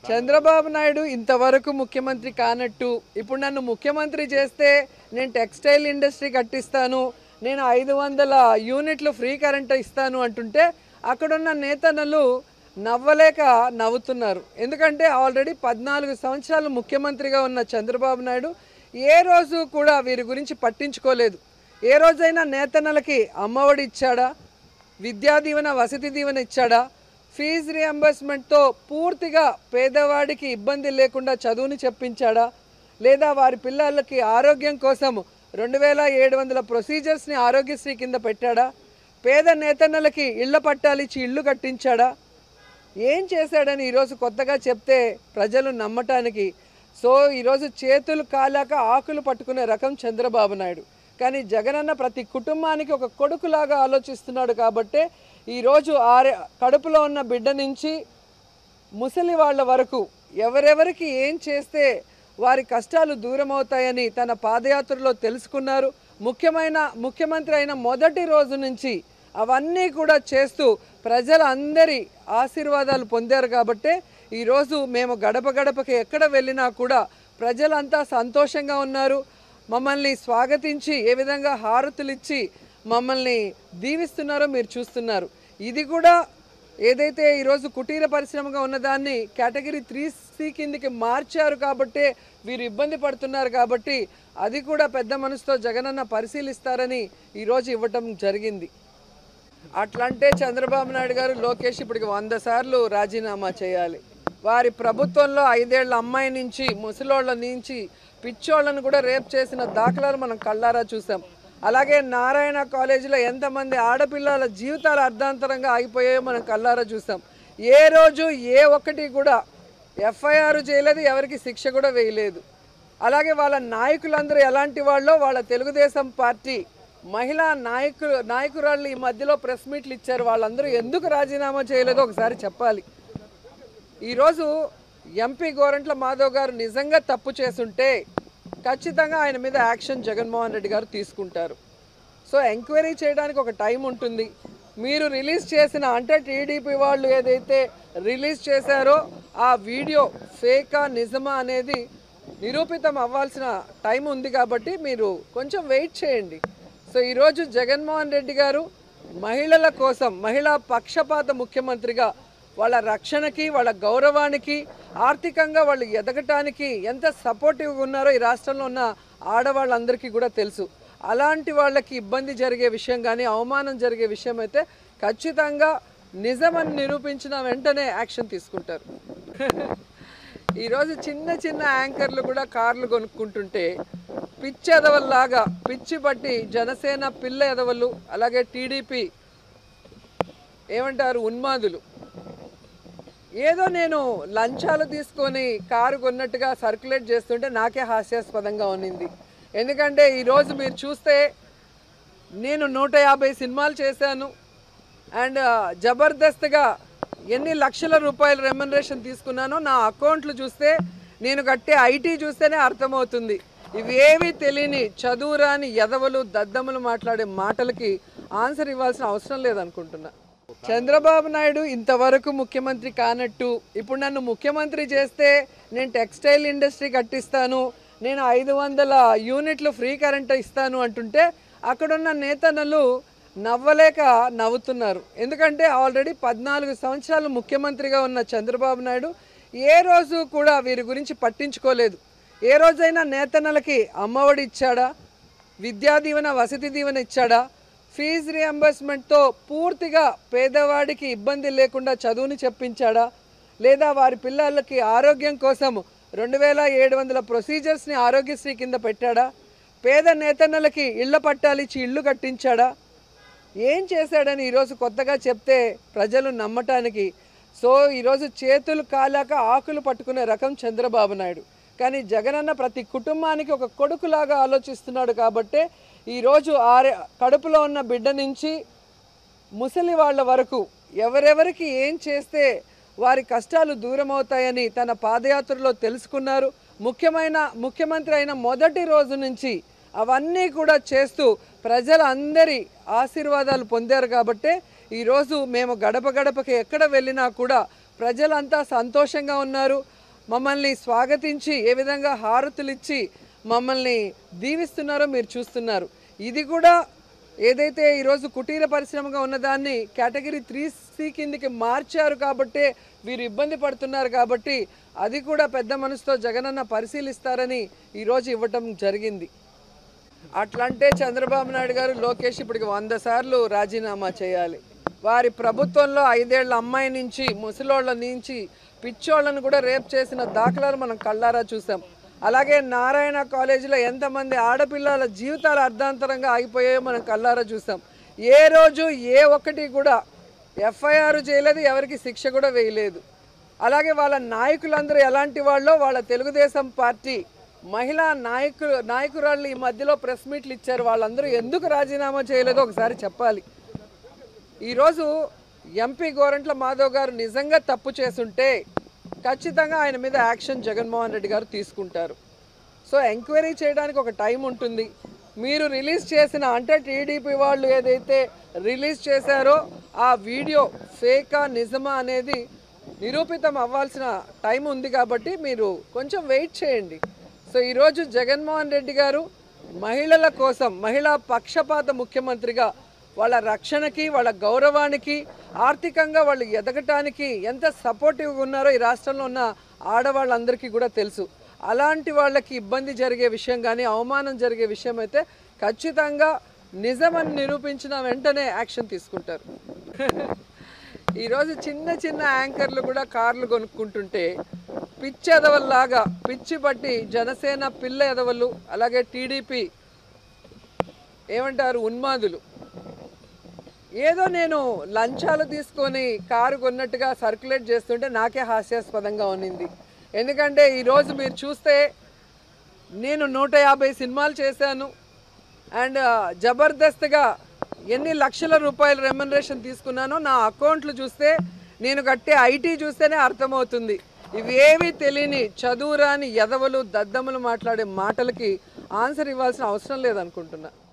చంద్రబాబు నాయుడు ఇంతవరకు ముఖ్యమంత్రి కానట్టు ఇప్పుడు నన్ను ముఖ్యమంత్రి చేస్తే నేను టెక్స్టైల్ ఇండస్ట్రీ కట్టిస్తాను నేను ఐదు వందల యూనిట్లు ఫ్రీ కరెంట్ ఇస్తాను అంటుంటే అక్కడున్న నేతన్నలు నవ్వలేక నవ్వుతున్నారు ఎందుకంటే ఆల్రెడీ పద్నాలుగు సంవత్సరాలు ముఖ్యమంత్రిగా ఉన్న చంద్రబాబు నాయుడు ఏ రోజు కూడా వీరి గురించి పట్టించుకోలేదు ఏ రోజైనా నేతన్నలకి అమ్మఒడి ఇచ్చాడా విద్యా దీవెన వసతి దీవెన ఇచ్చాడా ఫీజు రియంబర్స్మెంట్తో పూర్తిగా పేదవాడికి ఇబ్బంది లేకుండా చదువుని చెప్పించాడా లేదా వారి పిల్లలకి ఆరోగ్యం కోసం రెండు వేల ఏడు వందల ప్రొసీజర్స్ని ఆరోగ్యశ్రీ కింద పెట్టాడా పేద నేతన్నలకి ఇళ్ల పట్టాలిచ్చి ఇల్లు కట్టించాడా ఏం చేశాడని ఈరోజు కొత్తగా చెప్తే ప్రజలు నమ్మటానికి సో ఈరోజు చేతులు కాలాక ఆకులు పట్టుకునే రకం చంద్రబాబు నాయుడు కానీ జగనన్న ప్రతి కుటుంబానికి ఒక కొడుకులాగా ఆలోచిస్తున్నాడు కాబట్టే ఈరోజు ఆరే కడుపులో ఉన్న బిడ్డ నుంచి ముసలి వాళ్ళ వరకు ఎవరెవరికి ఏం చేస్తే వారి కష్టాలు దూరం అవుతాయని తన పాదయాత్రలో తెలుసుకున్నారు ముఖ్యమైన ముఖ్యమంత్రి అయిన మొదటి రోజు నుంచి అవన్నీ కూడా చేస్తూ ప్రజలందరి ఆశీర్వాదాలు పొందారు కాబట్టే ఈరోజు మేము గడప గడపకి ఎక్కడ వెళ్ళినా కూడా ప్రజలంతా సంతోషంగా ఉన్నారు మమ్మల్ని స్వాగతించి ఏ విధంగా హారతులు ఇచ్చి మమ్మల్ని దీవిస్తున్నారో మీరు చూస్తున్నారు ఇది కూడా ఏదైతే ఈరోజు కుటీర పరిశ్రమగా ఉన్నదాన్ని కేటగిరీ త్రీ సి కిందికి మార్చారు కాబట్టే వీరు ఇబ్బంది పడుతున్నారు కాబట్టి అది కూడా పెద్ద మనసుతో జగనన్న పరిశీలిస్తారని ఈరోజు ఇవ్వటం జరిగింది అట్లంటే చంద్రబాబు నాయుడు గారు లోకేష్ ఇప్పటికి వంద సార్లు రాజీనామా చేయాలి వారి ప్రభుత్వంలో ఐదేళ్ల అమ్మాయి నుంచి ముసలోళ్ళ నుంచి పిచ్చోళ్ళను కూడా రేప్ చేసిన దాఖలాలు మనం కళ్ళారా చూసాం అలాగే నారాయణ కాలేజీలో ఎంతమంది ఆడపిల్లల జీవితాలు అర్ధాంతరంగా ఆగిపోయాయో మనం కళ్ళారా చూసాం ఏ రోజు ఏ ఒక్కటి కూడా ఎఫ్ఐఆర్ చేయలేదు ఎవరికి శిక్ష కూడా వేయలేదు అలాగే వాళ్ళ నాయకులందరూ ఎలాంటి వాళ్ళో వాళ్ళ తెలుగుదేశం పార్టీ మహిళా నాయకులు నాయకురాళ్ళు ఈ మధ్యలో ప్రెస్ మీట్లు ఇచ్చారు వాళ్ళందరూ ఎందుకు రాజీనామా చేయలేదో ఒకసారి చెప్పాలి ఈరోజు ఎంపీ గోరంట్ల మాధవ్ గారు నిజంగా తప్పు చేసుంటే ఖచ్చితంగా ఆయన మీద యాక్షన్ జగన్మోహన్ రెడ్డి గారు తీసుకుంటారు సో ఎంక్వైరీ చేయడానికి ఒక టైం ఉంటుంది మీరు రిలీజ్ చేసిన అంటే టీడీపీ వాళ్ళు ఏదైతే రిలీజ్ చేశారో ఆ వీడియో ఫేకా నిజమా అనేది నిరూపితం అవ్వాల్సిన టైం ఉంది కాబట్టి మీరు కొంచెం వెయిట్ చేయండి సో ఈరోజు జగన్మోహన్ రెడ్డి గారు మహిళల కోసం మహిళా పక్షపాత ముఖ్యమంత్రిగా వాళ్ళ రక్షణకి వాళ్ళ గౌరవానికి ఆర్థికంగా వాళ్ళు ఎదగటానికి ఎంత సపోర్టివ్గా ఉన్నారో ఈ రాష్ట్రంలో ఉన్న ఆడవాళ్ళందరికీ కూడా తెలుసు అలాంటి వాళ్ళకి ఇబ్బంది జరిగే విషయం కానీ అవమానం జరిగే విషయం అయితే ఖచ్చితంగా నిజమని నిరూపించిన వెంటనే యాక్షన్ తీసుకుంటారు ఈరోజు చిన్న చిన్న యాంకర్లు కూడా కార్లు కొనుక్కుంటుంటే పిచ్చి ఎదవల్లాగా పిచ్చి పట్టి జనసేన పిల్ల ఎదవలు అలాగే టీడీపీ ఏమంటారు ఉన్మాదులు ఏదో నేను లంచాలు తీసుకొని కారు కొన్నట్టుగా సర్క్యులేట్ చేస్తుంటే నాకే హాస్యాస్పదంగా ఉన్నింది ఎందుకంటే ఈరోజు మీరు చూస్తే నేను నూట యాభై సినిమాలు చేశాను అండ్ జబర్దస్త్గా ఎన్ని లక్షల రూపాయల రెమ్యునరేషన్ తీసుకున్నానో నా అకౌంట్లు చూస్తే నేను కట్టే ఐటీ చూస్తేనే అర్థమవుతుంది ఇవేవి తెలియని చదువురాని ఎదవలు దద్దములు మాట్లాడే మాటలకి ఆన్సర్ ఇవ్వాల్సిన అవసరం లేదనుకుంటున్నా చంద్రబాబు నాయుడు ఇంతవరకు ముఖ్యమంత్రి కానట్టు ఇప్పుడు నన్ను ముఖ్యమంత్రి చేస్తే నేను టెక్స్టైల్ ఇండస్ట్రీ కట్టిస్తాను నేను ఐదు వందల యూనిట్లు ఫ్రీ కరెంట్ ఇస్తాను అంటుంటే అక్కడున్న నేతన్నలు నవ్వలేక నవ్వుతున్నారు ఎందుకంటే ఆల్రెడీ పద్నాలుగు సంవత్సరాలు ముఖ్యమంత్రిగా ఉన్న చంద్రబాబు నాయుడు ఏ రోజు కూడా వీరి గురించి పట్టించుకోలేదు ఏ రోజైనా నేతన్నలకి అమ్మఒడి ఇచ్చాడా విద్యా దీవెన వసతి దీవెన ఇచ్చాడా ఫీజు రియంబర్స్మెంట్తో పూర్తిగా పేదవాడికి ఇబ్బంది లేకుండా చదువుని చెప్పించాడా లేదా వారి పిల్లలకి ఆరోగ్యం కోసం రెండు వేల ఏడు వందల ప్రొసీజర్స్ని ఆరోగ్యశ్రీ కింద పెట్టాడా పేద నేతన్నలకి ఇళ్ల పట్టాలిచ్చి ఇల్లు కట్టించాడా ఏం చేశాడని ఈరోజు కొత్తగా చెప్తే ప్రజలు నమ్మటానికి సో ఈరోజు చేతులు కాలాక ఆకులు పట్టుకునే రకం చంద్రబాబు నాయుడు కానీ జగనన్న ప్రతి కుటుంబానికి ఒక కొడుకులాగా ఆలోచిస్తున్నాడు కాబట్టే ఈరోజు ఆరే కడుపులో ఉన్న బిడ్డ నుంచి ముసలి వాళ్ళ వరకు ఎవరెవరికి ఏం చేస్తే వారి కష్టాలు దూరం అవుతాయని తన పాదయాత్రలో తెలుసుకున్నారు ముఖ్యమైన ముఖ్యమంత్రి అయిన మొదటి రోజు నుంచి అవన్నీ కూడా చేస్తూ ప్రజలందరి ఆశీర్వాదాలు పొందారు కాబట్టే ఈరోజు మేము గడప గడపకి ఎక్కడ వెళ్ళినా కూడా ప్రజలంతా సంతోషంగా ఉన్నారు మమ్మల్ని స్వాగతించి ఏ విధంగా హారతులు ఇచ్చి మమ్మల్ని దీవిస్తున్నారో మీరు చూస్తున్నారు ఇది కూడా ఏదైతే ఈరోజు కుటీర పరిశ్రమగా ఉన్నదాన్ని కేటగిరీ త్రీ సి కిందికి మార్చారు కాబట్టే వీరు ఇబ్బంది పడుతున్నారు కాబట్టి అది కూడా పెద్ద మనసుతో జగనన్న పరిశీలిస్తారని ఈరోజు ఇవ్వటం జరిగింది అట్లంటే చంద్రబాబు నాయుడు గారు లోకేష్ ఇప్పటికి వంద సార్లు రాజీనామా చేయాలి వారి ప్రభుత్వంలో ఐదేళ్ల అమ్మాయి నుంచి ముసలోళ్ళ నుంచి పిచ్చోళ్ళను కూడా రేప్ చేసిన దాఖలాలు మనం కళ్ళారా చూసాం అలాగే నారాయణ కాలేజీలో ఎంతమంది ఆడపిల్లల జీవితాలు అర్ధాంతరంగా ఆగిపోయాయో మనం కళ్ళారా చూసాం ఏ రోజు ఏ ఒక్కటి కూడా ఎఫ్ఐఆర్ చేయలేదు ఎవరికి శిక్ష కూడా వేయలేదు అలాగే వాళ్ళ నాయకులందరూ ఎలాంటి వాళ్ళో వాళ్ళ తెలుగుదేశం పార్టీ మహిళా నాయకులు నాయకురాళ్ళు ఈ మధ్యలో ప్రెస్ మీట్లు ఇచ్చారు వాళ్ళందరూ ఎందుకు రాజీనామా చేయలేదో ఒకసారి చెప్పాలి ఈరోజు ఎంపీ గోరంట్ల మాధవ్ గారు నిజంగా తప్పు చేసుంటే ఖచ్చితంగా ఆయన మీద యాక్షన్ జగన్మోహన్ రెడ్డి గారు తీసుకుంటారు సో ఎంక్వైరీ చేయడానికి ఒక టైం ఉంటుంది మీరు రిలీజ్ చేసిన అంటే టీడీపీ వాళ్ళు ఏదైతే రిలీజ్ చేశారో ఆ వీడియో ఫేకా నిజమా అనేది నిరూపితం అవ్వాల్సిన టైం ఉంది కాబట్టి మీరు కొంచెం వెయిట్ చేయండి సో ఈరోజు జగన్మోహన్ రెడ్డి గారు మహిళల కోసం మహిళా పక్షపాత ముఖ్యమంత్రిగా వాళ్ళ రక్షణకి వాళ్ళ గౌరవానికి ఆర్థికంగా వాళ్ళు ఎదగటానికి ఎంత సపోర్టివ్గా ఉన్నారో ఈ రాష్ట్రంలో ఉన్న ఆడవాళ్ళందరికీ కూడా తెలుసు అలాంటి వాళ్ళకి ఇబ్బంది జరిగే విషయం కానీ అవమానం జరిగే విషయం అయితే ఖచ్చితంగా నిజమని నిరూపించిన వెంటనే యాక్షన్ తీసుకుంటారు ఈరోజు చిన్న చిన్న యాంకర్లు కూడా కార్లు కొనుక్కుంటుంటే పిచ్చి ఎదవల్లాగా పిచ్చి పట్టి జనసేన పిల్ల ఎదవలు అలాగే టీడీపీ ఏమంటారు ఉన్మాదులు ఏదో నేను లంచాలు తీసుకొని కారు కొన్నట్టుగా సర్క్యులేట్ చేస్తుంటే నాకే హాస్యాస్పదంగా ఉన్నింది ఎందుకంటే ఈరోజు మీరు చూస్తే నేను నూట యాభై సినిమాలు చేశాను అండ్ జబర్దస్త్గా ఎన్ని లక్షల రూపాయల రెమ్యునరేషన్ తీసుకున్నానో నా అకౌంట్లు చూస్తే నేను కట్టే ఐటీ చూస్తేనే అర్థమవుతుంది ఇవేవి తెలియని చదువురాని ఎదవలు దద్దములు మాట్లాడే మాటలకి ఆన్సర్ ఇవ్వాల్సిన అవసరం లేదనుకుంటున్నా